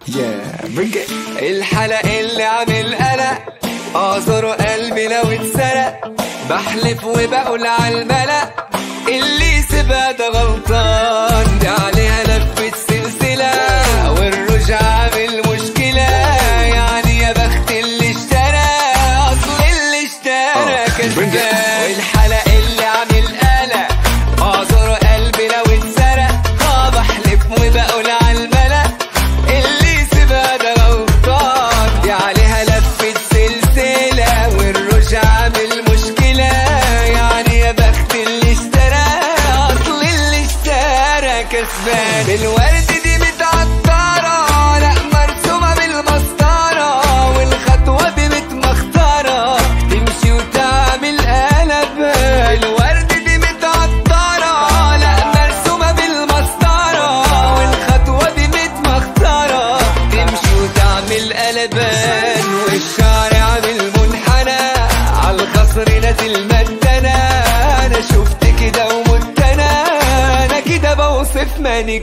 Yeah, bring it. الحلق اللي عامل قلق اعذر قلبي لو اتسرق بحلف وبقول على الملأ اللي سيبها ده غلطان دي عليها لفة سلسلة والرجعة بالمشكلة يعني يا بخت اللي اشترى اصل اللي اشترى Oh, bring it. كسبان والحلق اللي عامل قلق اعذر قلبي لو اتسرق اه بحلف وبقول على الملأ اللي سيبها ده غلطان دي عليها لفة سلسلة والرجعة بالمشكلة يعني يا بخت اللي اشترى اصل اللي اشترى كسبان بالورد دي متعطرة لا مرسومة بالمسطرة والخطوة دي متمخترة تمشي وتعمل قلب الورد دي متعطرة لا مرسومة بالمسطرة والخطوة دي متمخترة تمشي وتعمل قلبان والشعر عامل منحنى عالخصر نازل مدنا انا شفت كده ومت انا انا كده بوصف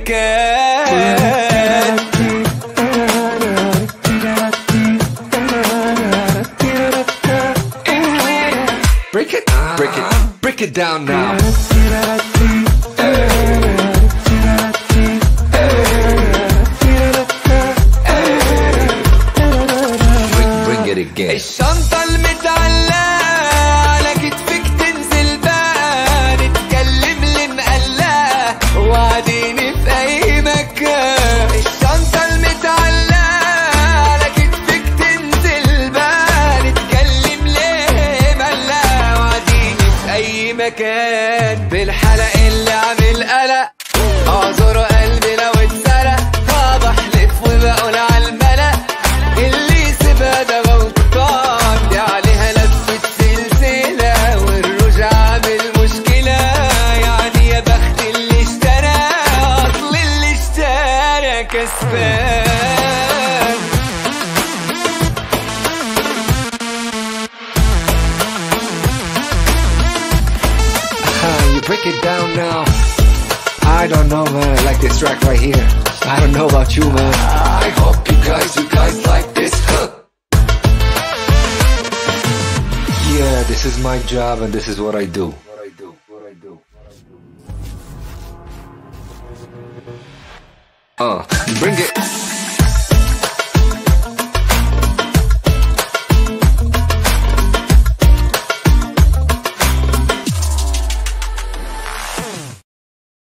مانيكان Break it, break it, break it down now. Bring, bring it again. الشنطة المتعلقة على كتفك تنزل بقى نتكلم لمقلقة وعديني في أي مكان الشنطة المتعلقة على كتفك تنزل بقى نتكلم ليه مقلقة وعديني في أي مكان بالحلق اللي عامل قلق أعذر قلبي لو اتسرق اه بحلف وبقول على الملأ اللي سيبها ده غلطان دي عليها لفة سلسلة والرجعة بالمشكلة يعني يا بخت اللي اشترى أصل اللي اشترى كسبان Ah, you break it down now. I don't know, man. I like this track right here. I don't know about you, man. I hope you guys, you guys like this. Huh? Yeah, this is my job and this is what I do. What I do. What I do. Uh, bring it.